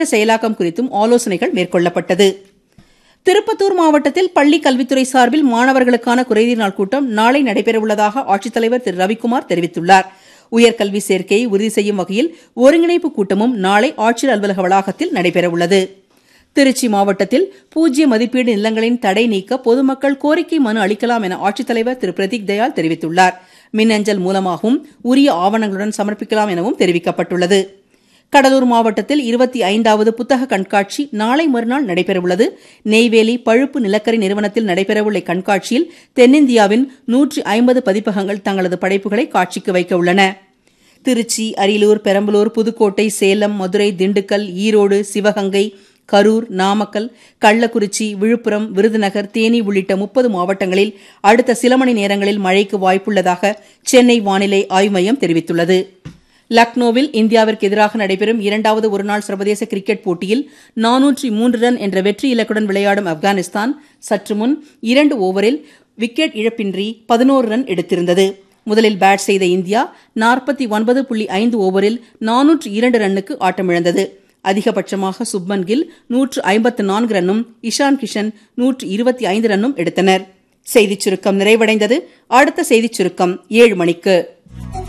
செயலாக்கம் குறித்தும் ஆலோசனைகள் மேற்கொள்ளப்பட்டது திருப்பத்தூர் மாவட்டத்தில் பள்ளி கல்வித்துறை சார்பில் மாணவர்களுக்கான குறைதீர் நாள் கூட்டம் நாளை நடைபெறவுள்ளதாக ஆட்சித்தலைவர் திரு ரவிக்குமார் தெரிவித்துள்ளார் உயர்கல்வி சேர்க்கையை உறுதி செய்யும் வகையில் ஒருங்கிணைப்பு கூட்டமும் நாளை ஆட்சியர் அலுவலக வளாகத்தில் நடைபெறவுள்ளது திருச்சி மாவட்டத்தில் பூஜ்ய மதிப்பீடு நிலங்களின் தடை நீக்க பொதுமக்கள் கோரிக்கை மனு அளிக்கலாம் என ஆட்சித்தலைவர் திரு பிரதீக் தயாள் தெரிவித்துள்ளார் மின்னஞ்சல் மூலமாகவும் உரிய ஆவணங்களுடன் சமர்ப்பிக்கலாம் எனவும் தெரிவிக்கப்பட்டுள்ளது கடலூர் மாவட்டத்தில் இருபத்தி ஐந்தாவது புத்தக கண்காட்சி நாளை மறுநாள் நடைபெறவுள்ளது நெய்வேலி பழுப்பு நிலக்கரி நிறுவனத்தில் நடைபெறவுள்ள கண்காட்சியில் தென்னிந்தியாவின் நூற்றி ஐம்பது பதிப்பகங்கள் தங்களது படைப்புகளை காட்சிக்கு வைக்க உள்ளன திருச்சி அரியலூர் பெரம்பலூர் புதுக்கோட்டை சேலம் மதுரை திண்டுக்கல் ஈரோடு சிவகங்கை கரூர் நாமக்கல் கள்ளக்குறிச்சி விழுப்புரம் விருதுநகர் தேனி உள்ளிட்ட முப்பது மாவட்டங்களில் அடுத்த சில மணி நேரங்களில் மழைக்கு வாய்ப்புள்ளதாக சென்னை வானிலை ஆய்வு மையம் தெரிவித்துள்ளது லக்னோவில் இந்தியாவிற்கு எதிராக நடைபெறும் இரண்டாவது ஒருநாள் சர்வதேச கிரிக்கெட் போட்டியில் நானூற்றி மூன்று ரன் என்ற வெற்றி இலக்குடன் விளையாடும் ஆப்கானிஸ்தான் சற்று முன் இரண்டு ஓவரில் விக்கெட் இழப்பின்றி பதினோரு ரன் எடுத்திருந்தது முதலில் பேட் செய்த இந்தியா நாற்பத்தி ஒன்பது புள்ளி ஐந்து ஓவரில் நானூற்று இரண்டு ரன்னுக்கு ஆட்டமிழந்தது அதிகபட்சமாக சுப்மன் கில் நூற்று ஐம்பத்து நான்கு ரன்னும் இஷான் கிஷன் நூற்று இருபத்தி ஐந்து ரன்னும் எடுத்தனர் செய்திச் சுருக்கம் நிறைவடைந்தது அடுத்த செய்திச் சுருக்கம் ஏழு மணிக்கு